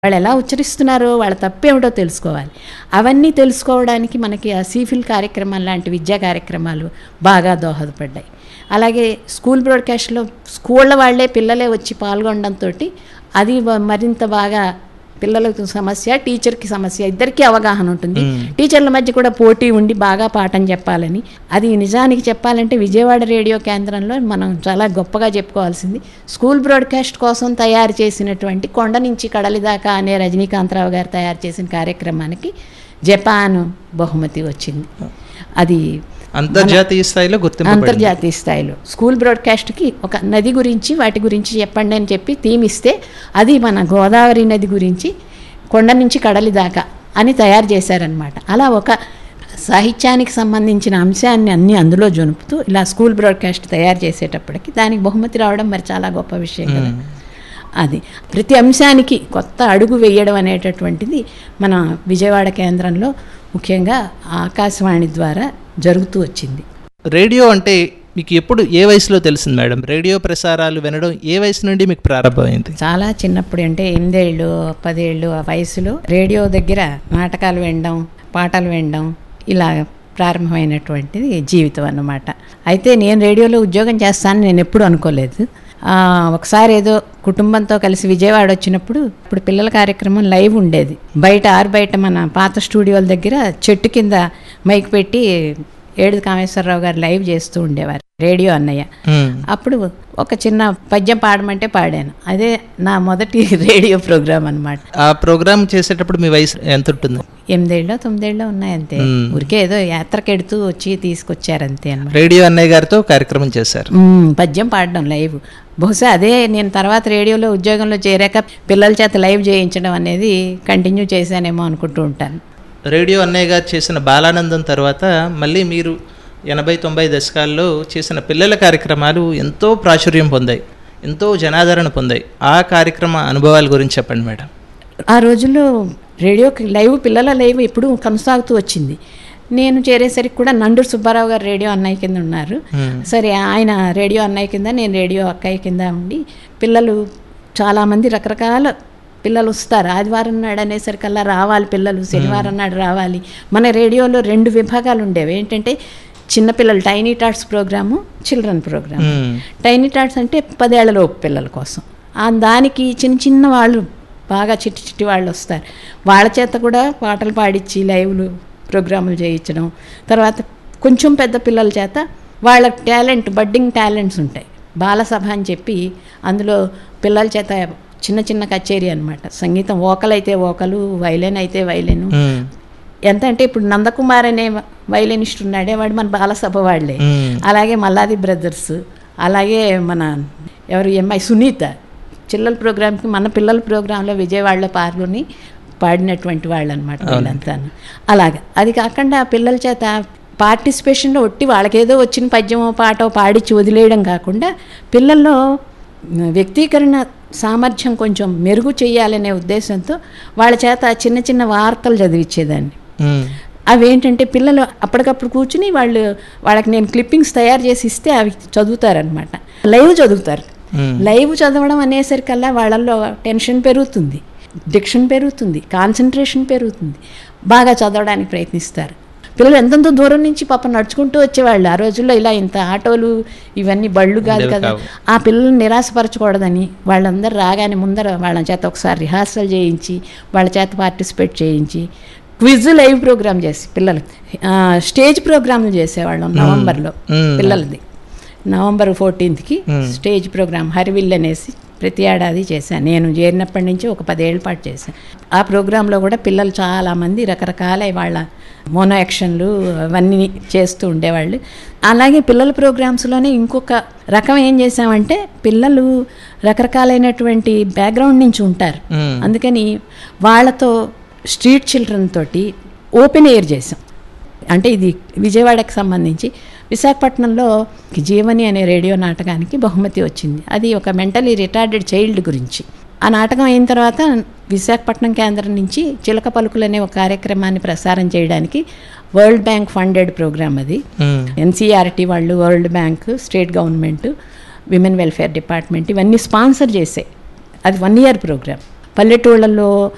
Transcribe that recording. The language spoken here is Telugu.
వాళ్ళు ఎలా ఉచ్చరిస్తున్నారో వాళ్ళ తప్పేమిటో తెలుసుకోవాలి అవన్నీ తెలుసుకోవడానికి మనకి ఆ సీఫిల్ కార్యక్రమాలు లాంటి విద్యా కార్యక్రమాలు బాగా దోహదపడ్డాయి అలాగే స్కూల్ బ్రాడ్కాస్ట్లో స్కూళ్ళ వాళ్ళే పిల్లలే వచ్చి పాల్గొనడంతో అది వ- మరింత బాగా పిల్లలకు సమస్య టీచర్కి సమస్య ఇద్దరికీ అవగాహన ఉంటుంది టీచర్ల మధ్య కూడా పోటీ ఉండి బాగా పాఠం చెప్పాలని అది నిజానికి చెప్పాలంటే విజయవాడ రేడియో కేంద్రంలో మనం చాలా గొప్పగా చెప్పుకోవాల్సింది స్కూల్ బ్రాడ్కాస్ట్ కోసం తయారు చేసినటువంటి కొండ నుంచి కడలి దాకా అనే రజనీకాంతరావు గారు తయారు చేసిన కార్యక్రమానికి జపాన్ బహుమతి వచ్చింది అది అంతర్జాతీయ స్థాయిలో గుర్తింపు అంతర్జాతీయ స్థాయిలో స్కూల్ బ్రాడ్కాస్ట్కి ఒక నది గురించి వాటి గురించి చెప్పండి అని చెప్పి థీమ్ ఇస్తే అది మన గోదావరి నది గురించి కొండ నుంచి కడలి దాకా అని తయారు చేశారనమాట అలా ఒక సాహిత్యానికి సంబంధించిన అంశాన్ని అన్ని అందులో జొనుపుతూ ఇలా స్కూల్ బ్రాడ్కాస్ట్ తయారు చేసేటప్పటికి దానికి బహుమతి రావడం మరి చాలా గొప్ప విషయం కదా అది ప్రతి అంశానికి కొత్త అడుగు వేయడం అనేటటువంటిది మన విజయవాడ కేంద్రంలో ముఖ్యంగా ఆకాశవాణి ద్వారా జరుగుతూ వచ్చింది రేడియో అంటే మీకు ఎప్పుడు ఏ వయసులో తెలిసింది మేడం రేడియో ప్రసారాలు వినడం ఏ వయసు నుండి మీకు ప్రారంభమైంది చాలా చిన్నప్పుడు అంటే ఎనిమిదేళ్ళు పదేళ్ళు ఆ వయసులో రేడియో దగ్గర నాటకాలు వినడం పాటలు వినడం ఇలా ప్రారంభమైనటువంటిది జీవితం అన్నమాట అయితే నేను రేడియోలో ఉద్యోగం చేస్తానని నేను ఎప్పుడు అనుకోలేదు ఆ, ఒకసారి ఏదో కుటుంబంతో కలిసి విజయవాడ వచ్చినప్పుడు ఇప్పుడు పిల్లల కార్యక్రమం లైవ్ ఉండేది బయట ఆరు బయట మన పాత స్టూడియోల దగ్గర చెట్టు కింద మైక్ పెట్టి ఏడు కామేశ్వరరావు గారు లైవ్ చేస్తూ ఉండేవారు రేడియో అన్నయ్య మ్మ్. అప్పుడు ఒక చిన్న పద్యం పాడమంటే పాడాను అదే నా మొదటి రేడియో ప్రోగ్రామ్ అన్నమాట ఆ ప్రోగ్రామ్ చేసేటప్పుడు మీ వయసు ఎంత ఉంటుంది ఎనిమిదేళ్ళో తొమ్మిదేళ్ళో ఉన్నాయి అంతే మ్మ్. ఊరికే ఏదో యాత్రకెడుతూ వచ్చి తీసుకొచ్చారు అంతే అన్నమాట రేడియో అన్నయ్య గారితో కార్యక్రమం చేశారు మ్మ్, పద్యం పాడడం లైవ్ బహుశా అదే నేను తర్వాత రేడియోలో ఉద్యోగంలో చేరాక పిల్లల చేత లైవ్ చేయించడం అనేది కంటిన్యూ చేశానేమో అనుకుంటూ ఉంటాను రేడియో అన్నయ్య గారు చేసిన బాలానందం తర్వాత మళ్ళీ మీరు ఎనభై తొంభై దశకాల్లో చేసిన పిల్లల కార్యక్రమాలు ఎంతో ప్రాచుర్యం పొందాయి ఎంతో జనాదరణ పొందాయి ఆ కార్యక్రమ అనుభవాల గురించి చెప్పండి మేడం ఆ రోజుల్లో రేడియోకి లైవ్ పిల్లల లైవ్ ఎప్పుడూ కొనసాగుతూ వచ్చింది నేను చేరేసరికి కూడా నండూరు సుబ్బారావు గారు రేడియో అన్నయ్య కింద ఉన్నారు మ్మ్. సరే ఆయన రేడియో అన్నయ్య కింద నేను రేడియో అక్కయ్య కింద ఉండి పిల్లలు చాలామంది రకరకాల పిల్లలు వస్తారు ఆదివారం నాడు అనేసరికల్లా రావాలి పిల్లలు శనివారం నాడు రావాలి మన రేడియోలో రెండు విభాగాలు ఉండేవి ఏంటంటే చిన్నపిల్లలు tiny tots programme children programme మ్మ్. టైనీ టాట్స్ అంటే పదేళ్లలోపు పిల్లల కోసం ఆ దానికి చిన్న చిన్న వాళ్ళు బాగా చిట్టి చిట్టి వాళ్ళు వస్తారు వాళ్ళ చేత కూడా పాటలు పాడించి లైవ్లు ప్రోగ్రాములు చేయించడం తర్వాత కొంచెం పెద్ద పిల్లల చేత వాళ్ళ టాలెంట్ బడ్డింగ్ టాలెంట్స్ ఉంటాయి బాలసభ అని చెప్పి అందులో పిల్లల చేత చిన్న చిన్న కచేరీ అనమాట సంగీతం వోకల్ అయితే వోకలు వైలెన్ అయితే వైలెను మ్మ్. ఎంత అంటే ఇప్పుడు నందకుమార్ అనే వైలెనిస్ట్ ఉన్నాడే వాడు మన బాలసభ వాళ్ళే మ్మ్. అలాగే మల్లాది బ్రదర్స్ అలాగే మన ఎవరు ఈ అమ్మాయి సునీత చిల్లల ప్రోగ్రామ్కి మన పిల్లల ప్రోగ్రాంలో విజయవాడలో పాల్గొని పాడినటువంటి వాళ్ళు అనమాట వీళ్ళంతా అలాగే అది కాకుండా పిల్లల చేత పార్టిసిపేషన్లో ఒట్టి వాళ్ళకేదో వచ్చిన పద్యమో పాటో పాడిచ్చి వదిలేయడం కాకుండా పిల్లల్లో వ్యక్తీకరణ సామర్థ్యం కొంచెం మెరుగు చేయాలనే ఉద్దేశంతో వాళ్ళ చేత చిన్న చిన్న వార్తలు చదివించేదాన్ని మ్మ్. అవి ఏంటంటే పిల్లలు అప్పటికప్పుడు కూర్చుని వాళ్ళు వాళ్ళకి నేను క్లిప్పింగ్స్ తయారు చేసి ఇస్తే అవి చదువుతారనమాట లైవ్ చదువుతారు మ్మ్. లైవ్ చదవడం అనేసరికల్లా వాళ్ళల్లో టెన్షన్ పెరుగుతుంది డిక్షన్ పెరుగుతుంది కాన్సన్ట్రేషన్ పెరుగుతుంది బాగా చదవడానికి ప్రయత్నిస్తారు పిల్లలు ఎంతెంత దూరం నుంచి పాప నడుచుకుంటూ వచ్చేవాళ్ళు ఆ రోజుల్లో ఇలా ఇంత ఆటోలు ఇవన్నీ బళ్ళు కాదు ఉండేవి కదా కావు. ఆ పిల్లల్ని నిరాశపరచకూడదని వాళ్ళందరూ రాగానే ముందర వాళ్ళ చేత ఒకసారి రిహార్సల్ చేయించి వాళ్ళ చేత పార్టిసిపేట్ చేయించి క్విజ్ లైవ్ ప్రోగ్రామ్ చేసి పిల్లలు ఆ, స్టేజ్ ప్రోగ్రాంలు చేసేవాళ్ళం నవంబర్లో మ్మ్. పిల్లలది నవంబర్ ఫోర్టీన్త్కి మ్మ్. స్టేజ్ ప్రోగ్రామ్ హరివిల్ అనేసి ప్రతి ఏడాది చేశాను నేను చేరినప్పటి నుంచి ఒక పదేళ్ల పాటు చేశాను ఆ ప్రోగ్రాంలో కూడా పిల్లలు చాలామంది రకరకాల వాళ్ళ మోనో యాక్షన్లు అవన్నీ చేస్తూ ఉండేవాళ్ళు అలాగే పిల్లల ప్రోగ్రామ్స్లోనే ఇంకొక రకం ఏం చేసామంటే పిల్లలు రకరకాలైనటువంటి బ్యాక్గ్రౌండ్ నుంచి ఉంటారు మ్మ్. అందుకని వాళ్ళతో స్ట్రీట్ చిల్డ్రన్ తోటి ఓపెన్ ఎయిర్ చేసాం అంటే ఇది విజయవాడకి సంబంధించి విశాఖపట్నంలో జీవని అనే రేడియో నాటకానికి బహుమతి వచ్చింది అది ఒక మెంటలీ రిటార్డెడ్ చైల్డ్ గురించి ఆ నాటకం అయిన తర్వాత విశాఖపట్నం కేంద్రం నుంచి చిలక పలుకులు అనే ఒక కార్యక్రమాన్ని ప్రసారం చేయడానికి వరల్డ్ బ్యాంక్ ఫండెడ్ ప్రోగ్రామ్ అది మ్మ్. ఎన్సీఆర్టీ వాళ్ళు World Bank state government women welfare department ఇవన్నీ స్పాన్సర్ చేసాయి అది వన్ ఇయర్ ప్రోగ్రామ్ పల్లెటూళ్ళల్లో